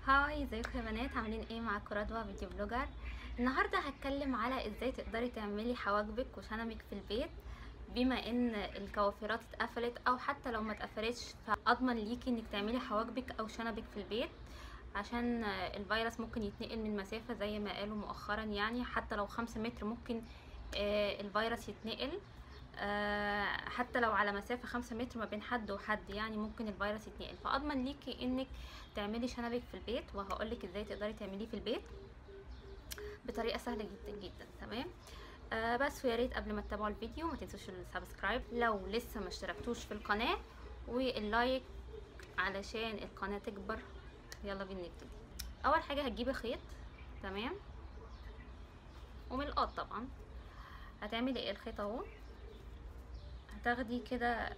هاي ازيكم يا بنات عاملين ايه معاكم رضوى فيديو بلوجر النهارده هتكلم على ازاي تقدري تعملي حواجبك وشنبك في البيت بما ان الكوافيرات اتقفلت او حتى لو ما اتقفلتش فاضمن ليكي انك تعملي حواجبك او شنبك في البيت عشان الفيروس ممكن يتنقل من مسافه زي ما قالوا مؤخرا يعني حتى لو خمسة متر ممكن الفيروس يتنقل حتى لو على مسافة خمسة متر ما بين حد وحد يعني ممكن الفيروس يتنقل فاضمن ليكي انك تعملي شنبك في البيت وهقولك ازاي تقدري تعمليه في البيت بطريقه سهله جدا جدا تمام آه بس ويا ريت قبل ما تتابعوا الفيديو ما تنسوش السبسكرايب لو لسه ما اشتركتوش في القناه واللايك علشان القناه تكبر يلا بينا نبتدي اول حاجه هتجيبي خيط تمام وملقاط طبعا هتعملي ايه الخيط اهو هتاخدي كده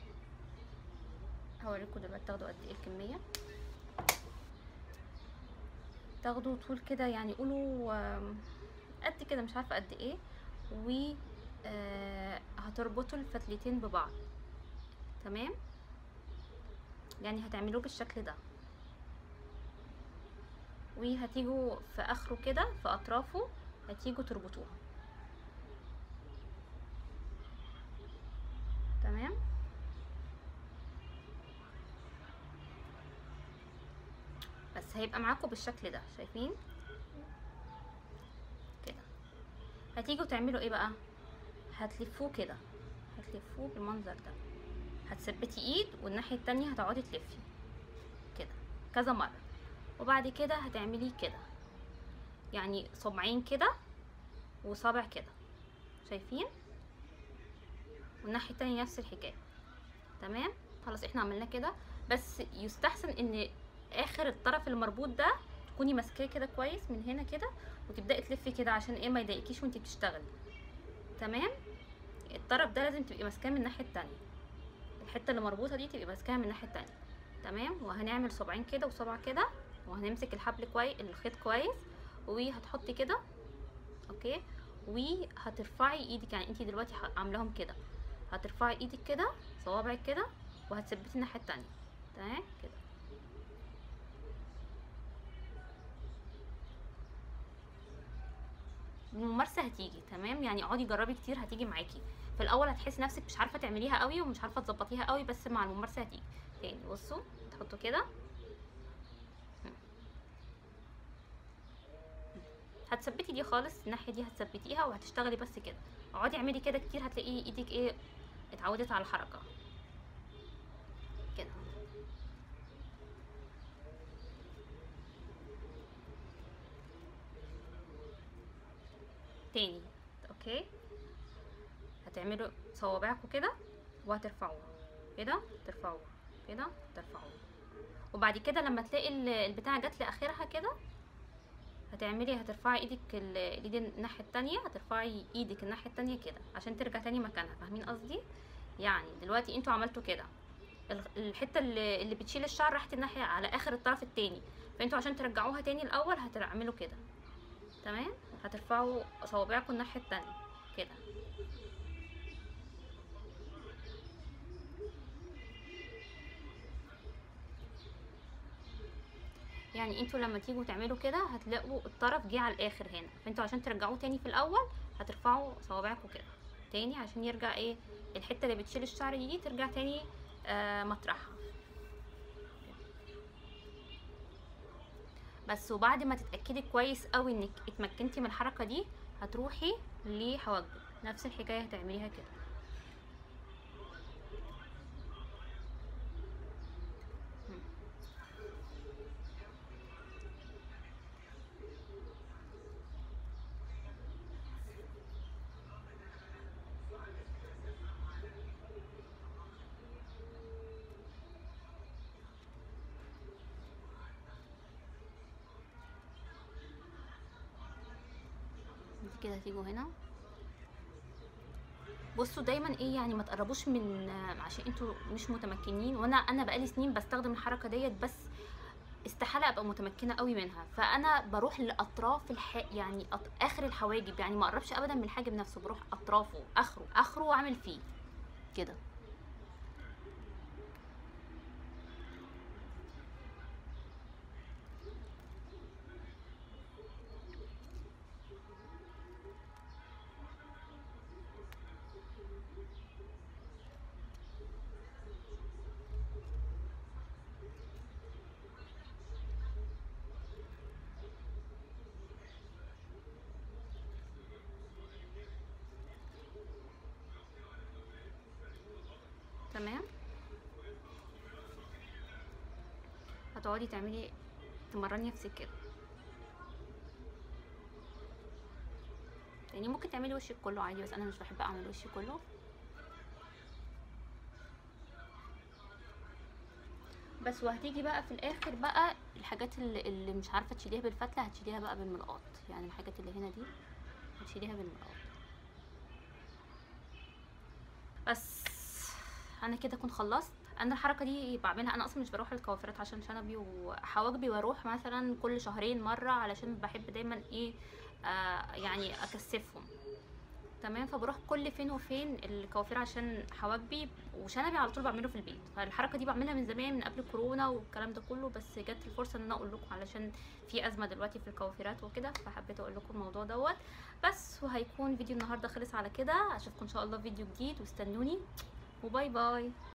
هوريكم دلوقتي تاخدوا قد ايه الكميه تاخدوا طول كده يعني قولوا قد كده مش عارفه قد ايه و هتربطوا الفتلتين ببعض تمام يعني هتعملوه بالشكل ده وهتيجوا في اخره كده في اطرافه هتيجوا تربطوها تمام بس هيبقى معاكم بالشكل ده شايفين كده هتيجوا تعملوا ايه بقى هتلفوه كده هتلفوه بالمنظر ده هتثبتي ايد والناحيه التانية هتقعدي تلفي كده كذا مره وبعد كده هتعملي كده يعني صبعين كده وصابع كده شايفين والناحيه التانية نفس الحكايه تمام خلاص احنا عملنا كده بس يستحسن ان اخر الطرف المربوط ده تكوني ماسكاه كده كويس من هنا كده وتبداي تلفي كده عشان ايه ما يضايقكيش وانتي بتشتغلي تمام الطرف ده لازم تبقي ماسكاه من الناحيه التانية الحته اللي مربوطه دي تبقي ماسكاها من الناحيه التانية تمام وهنعمل صبعين كده وصبع كده وهنمسك الحبل كويس الخيط كويس وهتحطي كده اوكي وهترفعي ايدك يعني انتي دلوقتي عاملاهم كده هترفعي ايدك كده صوابعك كده وهتثبتي الناحيه التانية تمام كده الممارسه هتيجي تمام يعني اقعدي جربي كتير هتيجي معاكي في الاول هتحسي نفسك مش عارفه تعمليها قوي ومش عارفه تظبطيها قوي بس مع الممارسه هتيجي تاني بصوا تحطوا كده هتثبتي دي خالص الناحيه دي هتثبتيها وهتشتغلي بس كده اقعدي اعملي كده كتير هتلاقي ايدك ايه اتعودت على الحركه كده تاني اوكي هتعملوا صوابعكم كده وهترفعوها كده ترفعوها كده ترفعوها وبعد كده لما تلاقي البتاعه جت لاخرها كده هتعملي هترفعي ايدك الايد الناحيه التانية هترفعي ايدك الناحيه التانية كده عشان ترجع تاني مكانها فاهمين قصدي يعني دلوقتي انتوا عملتوا كده الحته اللي, اللي بتشيل الشعر راحت الناحيه على اخر الطرف التاني فانتوا عشان ترجعوها تاني الاول هتعملوا كده تمام هترفعوا صوابعكم الناحيه التانية كده يعني انتوا لما تيجوا تعملوا كده هتلاقوا الطرف جه على الاخر هنا فانتوا عشان ترجعوه تاني في الاول هترفعوا صوابعكم كده تاني عشان يرجع ايه الحته اللي بتشيل الشعر دي, دي ترجع تاني آه مطرحها بس وبعد ما تتاكدي كويس قوي انك اتمكنتي من الحركه دي هتروحي لحواجبك نفس الحكايه هتعمليها كده كده هتيجوا هنا بصوا دايما ايه يعني ما تقربوش من عشان انتوا مش متمكنين وانا انا بقالي سنين بستخدم الحركه ديت بس استحاله ابقى متمكنه قوي منها فانا بروح لاطراف الح... يعني أط... اخر الحواجب يعني ما اقربش ابدا من الحاجب نفسه بروح اطرافه اخره اخره واعمل فيه كده هتقعدي تعملي تمرني نفسك كده يعني ممكن تعملي وشك كله عادي بس انا مش بحب اعمل وشي كله بس وهتيجي بقى في الاخر بقى الحاجات اللي, اللي مش عارفه تشيليها بالفتله هتشيليها بقى بالملقاط يعني الحاجات اللي هنا دي هتشيليها بالملقاط بس انا كده اكون خلصت انا الحركه دي بعملها انا اصلا مش بروح الكوافيرات عشان شنبي وحواجبي بروح مثلا كل شهرين مره علشان بحب دايما ايه آه يعني اكثفهم تمام فبروح كل فين وفين الكوافير عشان حواجبي وشنبي على طول بعمله في البيت فالحركه دي بعملها من زمان من قبل كورونا والكلام ده كله بس جت الفرصه ان انا اقول لكم علشان في ازمه دلوقتي في الكوافيرات وكده فحبيت اقول لكم الموضوع دوت بس وهيكون فيديو النهارده خلص على كده اشوفكم ان شاء الله فيديو جديد واستنوني وباي باي